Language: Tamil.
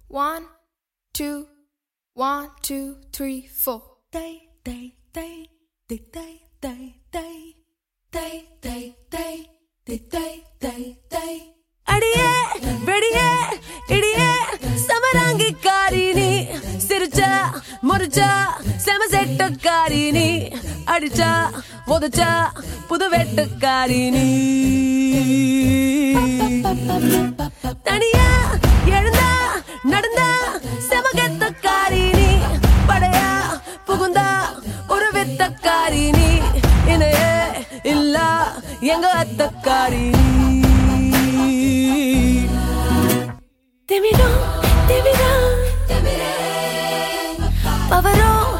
One, two, one, two, three, four. Day, day, day, day, day, day, day, day, day, day, day, day, day, day. அடியே வெடியே இடியே சமராங்கி காரினி சிரிச்சா முறிச்சா செம செட்டக்காரி நீ அடிச்சா உதச்சா புது வெட்டுக்காரி நீ தனியா எழுந்தா நடந்தா செமகத்தக்காரி நீ படையா புகுந்தா ஒரு வித்தக்காரி நீ இணையே இல்ல எங்க அத்தக்காரி திமிரம் திமிரம் பவரோ